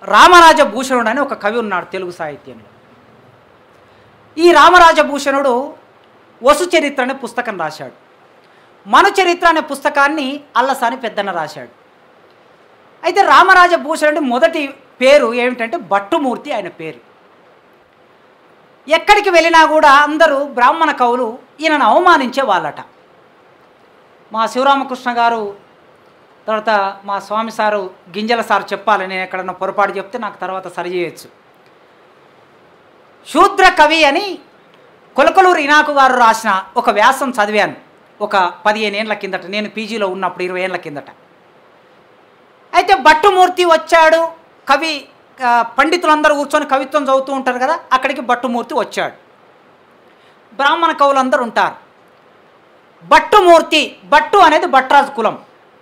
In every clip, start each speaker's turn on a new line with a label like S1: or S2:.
S1: రామరాజ భూషణుడు అని ఒక కవి ఉన్నాడు తెలుగు సాహిత్యంలో ఈ రామరాజ భూషణుడు వసు చరిత్ర అనే పుస్తకం రాశాడు మను చరిత్ర అనే పుస్తకాన్ని అల్లసాని పెద్దన్న రాశాడు అయితే రామరాజ భూషణుడి మొదటి పేరు ఏమిటంటే భట్టుమూర్తి ఆయన పేరు ఎక్కడికి వెళ్ళినా కూడా అందరూ బ్రాహ్మణ కవులు ఈయనను అవమానించే వాళ్ళట మా శివరామకృష్ణ గారు తర్వాత మా స్వామి సారు గింజల సారు చెప్పాలి నేను ఎక్కడన్నా పొరపాటు చెప్తే నాకు తర్వాత సరి చేయొచ్చు శూద్ర కవి అని కొలకలూరు ఇనాకు గారు రాసిన ఒక వ్యాసం చదివాను ఒక పదిహేను ఏళ్ళ కిందట నేను పీజీలో ఉన్నప్పుడు ఇరవై ఏళ్ళ కిందట అయితే భట్టుమూర్తి వచ్చాడు కవి ఆ, పండితులందరూ కూర్చొని కవిత్వం చదువుతూ ఉంటారు కదా అక్కడికి భట్టుమూర్తి వచ్చాడు బ్రాహ్మణ కవులందరూ ఉంటారు భట్టుమూర్తి భట్టు అనేది భట్రాజు కులం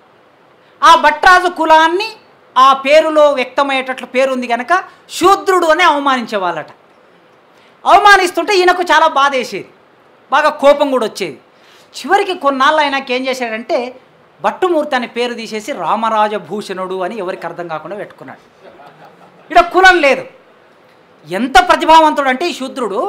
S1: ఆ భట్రాజు కులాన్ని ఆ పేరులో వ్యక్తమయ్యేటట్లు పేరు ఉంది కనుక శూద్రుడు అని అవమానించేవాళ్ళట అవమానిస్తుంటే ఈయనకు చాలా బాధ వేసేది బాగా కోపం కూడా వచ్చేది చివరికి కొన్నాళ్ళు ఆయనకి ఏం చేశాడంటే భట్టుమూర్తి అనే పేరు తీసేసి రామరాజభూషణుడు అని ఎవరికి అర్థం కాకుండా పెట్టుకున్నాడు ఇక్కడ కులం లేదు ఎంత ప్రతిభావంతుడు అంటే ఈ శూద్రుడు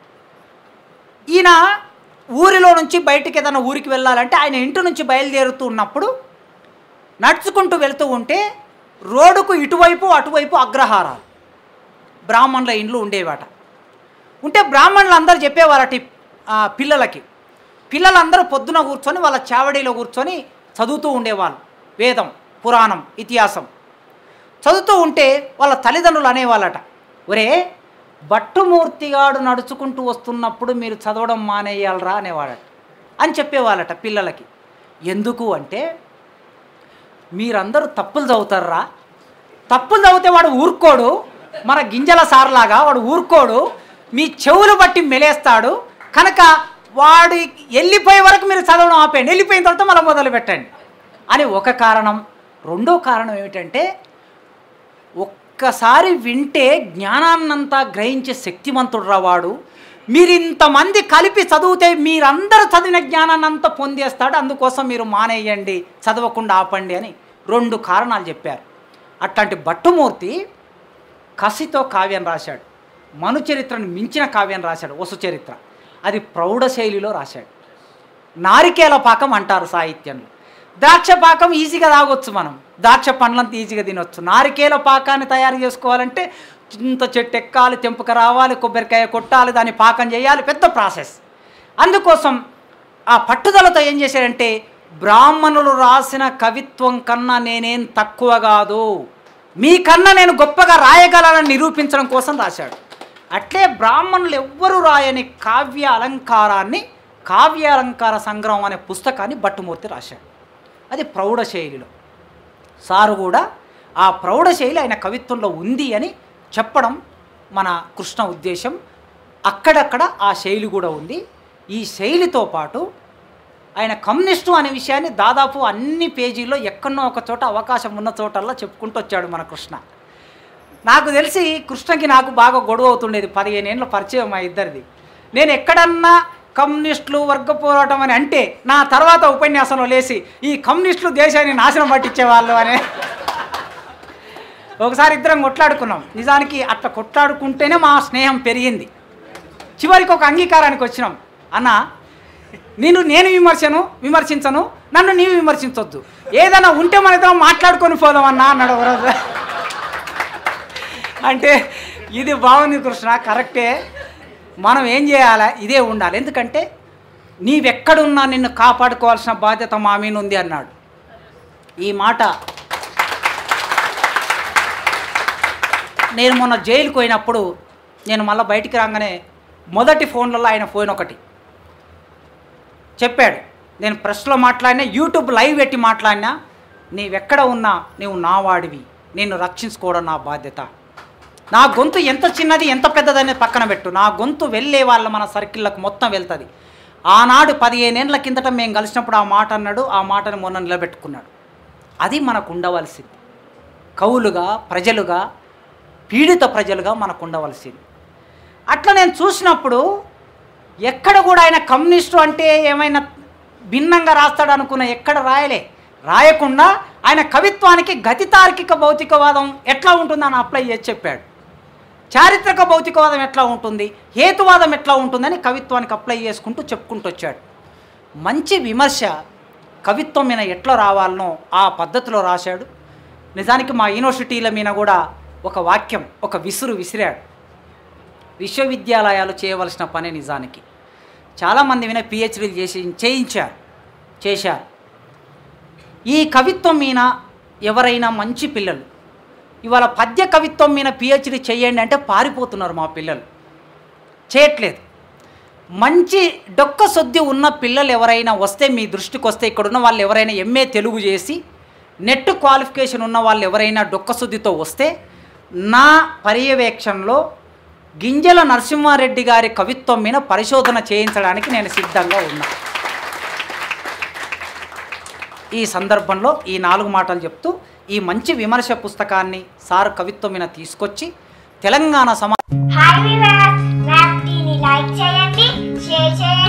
S1: ఈయన ఊరిలో నుంచి బయటికి ఏదైనా ఊరికి వెళ్ళాలంటే ఆయన ఇంటి నుంచి బయలుదేరుతూ ఉన్నప్పుడు నడుచుకుంటూ వెళ్తూ ఉంటే రోడ్డుకు ఇటువైపు అటువైపు అగ్రహారాలు బ్రాహ్మణుల ఇండ్లు ఉండేవాట ఉంటే బ్రాహ్మణులు అందరూ చెప్పేవారట ఈ, ఆ, పిల్లలకి పిల్లలందరూ పొద్దున కూర్చొని వాళ్ళ చావడిలో కూర్చొని చదువుతూ ఉండేవాళ్ళు వేదం పురాణం ఇతిహాసం చదువుతూ ఉంటే వాళ్ళ తల్లిదండ్రులు అనేవాళ్ళట ఒరే భట్టుమూర్తిగాడు నడుచుకుంటూ వస్తున్నప్పుడు మీరు చదవడం మానేయాలరా అనేవాడట అని చెప్పేవాళ్ళట పిల్లలకి ఎందుకు అంటే మీరందరూ తప్పులు చదువుతారా తప్పులు చదివితే వాడు ఊరుకోడు మన గింజల సార్లాగా వాడు ఊరుకోడు మీ చెవులు బట్టి మెలేస్తాడు కనుక వాడు వెళ్ళిపోయే వరకు మీరు చదవడం ఆపేయండి వెళ్ళిపోయిన తర్వాత మళ్ళీ మొదలు పెట్టండి అని ఒక కారణం రెండో కారణం ఏమిటంటే ఒక్కసారి వింటే జ్ఞానాన్నంతా గ్రహించే శక్తిమంతుడు రా వాడు మీరు ఇంతమంది కలిపి చదివితే మీరందరూ చదివిన జ్ఞానాన్ని అంతా పొందేస్తాడు అందుకోసం మీరు మానేయండి చదవకుండా ఆపండి అని రెండు కారణాలు చెప్పారు అట్లాంటి భట్టుమూర్తి కసితో కావ్యం రాశాడు మను చరిత్రను మించిన కావ్యం రాశాడు వసు చరిత్ర అది ప్రౌఢ శైలిలో రాశాడు నారికేల పాకం అంటారు సాహిత్యంలో ద్రాక్ష పాకం ఈజీగా తాగొచ్చు మనం ద్రాక్ష పండ్లంతా ఈజీగా తినొచ్చు నారికేల పాకాన్ని తయారు చేసుకోవాలంటే ఇంత చెట్టు ఎక్కాలి తెంపుక రావాలి కొబ్బరికాయ కొట్టాలి దాన్ని పాకం చేయాలి పెద్ద ప్రాసెస్ అందుకోసం ఆ పట్టుదలతో ఏం చేశాడంటే బ్రాహ్మణులు రాసిన కవిత్వం కన్నా నేనేం తక్కువ కాదు మీకన్నా నేను గొప్పగా రాయగలనని నిరూపించడం కోసం రాశాడు అట్లే బ్రాహ్మణులు ఎవ్వరూ రాయని కావ్య అలంకారాన్ని కావ్య అలంకార సంగ్రహం అనే పుస్తకాన్ని భట్టుమూర్తి రాశాడు అది ప్రౌఢ శైలిలో సారు కూడా ఆ ప్రౌఢ శైలి ఆయన కవిత్వంలో ఉంది అని చెప్పడం మన కృష్ణ ఉద్దేశం అక్కడక్కడ ఆ శైలి కూడా ఉంది ఈ శైలితో పాటు ఆయన కమ్యూనిస్టు అనే విషయాన్ని దాదాపు అన్ని పేజీల్లో ఎక్కడో ఒక చోట అవకాశం ఉన్న చోటల్లా చెప్పుకుంటూ వచ్చాడు మన కృష్ణ నాకు తెలిసి కృష్ణకి నాకు బాగా గొడవ అవుతుండేది పదిహేను ఏళ్ళ పరిచయం మా ఇద్దరిది నేను ఎక్కడన్నా కమ్యూనిస్టులు వర్గ పోరాటం అని అంటే నా తర్వాత ఉపన్యాసంలో లేచి ఈ కమ్యూనిస్టులు దేశాన్ని నాశనం పట్టించేవాళ్ళు అనే ఒకసారి ఇద్దరం కొట్లాడుకున్నాం నిజానికి అట్లా కొట్లాడుకుంటేనే మా స్నేహం పెరిగింది చివరికి ఒక అంగీకారానికి వచ్చినాం అన్న నేను నేను విమర్శను విమర్శించను నన్ను నీవు విమర్శించొద్దు ఏదైనా ఉంటే మన ఇద్దరం మాట్లాడుకొని పోదాం అన్న అన్నాడు ఒక రోజు అంటే ఇది బాగుంది కృష్ణ కరెక్టే మనం ఏం చేయాలి ఇదే ఉండాలి ఎందుకంటే నీవెక్కడున్నా నిన్ను కాపాడుకోవాల్సిన బాధ్యత మా మీద ఉంది అన్నాడు ఈ మాట నేను మొన్న జైలుకు పోయినప్పుడు నేను మళ్ళీ బయటికి రాగానే మొదటి ఫోన్లలో ఆయన ఫోన్ ఒకటి చెప్పాడు నేను ప్రెస్లో మాట్లాడినా యూట్యూబ్ లైవ్ పెట్టి మాట్లాడినా నీవెక్కడ ఉన్నా నీవు నా వాడివి నిన్ను రక్షించుకోవడం నా బాధ్యత నా గొంతు ఎంత చిన్నది ఎంత పెద్దదని పక్కన పెట్టు నా గొంతు వెళ్ళే వాళ్ళ మన సర్కిల్లకు మొత్తం వెళ్తుంది ఆనాడు పదిహేనేళ్ళ కిందట మేము కలిసినప్పుడు ఆ మాట అన్నాడు ఆ మాటను మొన్న నిలబెట్టుకున్నాడు అది మనకు ఉండవలసింది కవులుగా ప్రజలుగా పీడిత ప్రజలుగా మనకు ఉండవలసింది అట్లా నేను చూసినప్పుడు ఎక్కడ కూడా ఆయన కమ్యూనిస్టు అంటే ఏమైనా భిన్నంగా రాస్తాడు అనుకున్న ఎక్కడ రాయలే రాయకుండా ఆయన కవిత్వానికి గతి తార్కిక భౌతికవాదం ఎట్లా ఉంటుందని అప్లై చేసి చెప్పాడు చారిత్రక భౌతికవాదం ఎట్లా ఉంటుంది హేతువాదం ఎట్లా ఉంటుందని కవిత్వానికి అప్లై చేసుకుంటూ చెప్పుకుంటూ వచ్చాడు మంచి విమర్శ కవిత్వం మీద ఎట్లా రావాలనో ఆ పద్ధతిలో రాశాడు నిజానికి మా యూనివర్సిటీల మీద కూడా ఒక వాక్యం ఒక విసురు విసిరాడు విశ్వవిద్యాలయాలు చేయవలసిన పని నిజానికి చాలామంది విన పిహెచ్డీలు చేసి చేయించారు చేశారు ఈ కవిత్వం మీద ఎవరైనా మంచి పిల్లలు ఇవాళ పద్య కవిత్వం మీద పిహెచ్డీ చేయండి అంటే పారిపోతున్నారు మా పిల్లలు చేయట్లేదు మంచి డొక్క సొద్ది ఉన్న పిల్లలు ఎవరైనా వస్తే మీ దృష్టికి వస్తే ఇక్కడున్న వాళ్ళు ఎవరైనా ఎంఏ తెలుగు చేసి నెట్ క్వాలిఫికేషన్ ఉన్న వాళ్ళు ఎవరైనా డొక్క శుద్ధితో వస్తే నా పర్యవేక్షణలో గింజల నరసింహారెడ్డి గారి కవిత్వం మీద పరిశోధన చేయించడానికి నేను సిద్ధంగా ఉన్నా ఈ సందర్భంలో ఈ నాలుగు మాటలు చెప్తూ ఈ మంచి విమర్శ పుస్తకాన్ని సార్ కవిత్వం మీద తీసుకొచ్చి తెలంగాణ సమా
S2: హాయ్ వివర్స్ మ్యాప్ టీని లైక్ చేయండి షేర్ చేయండి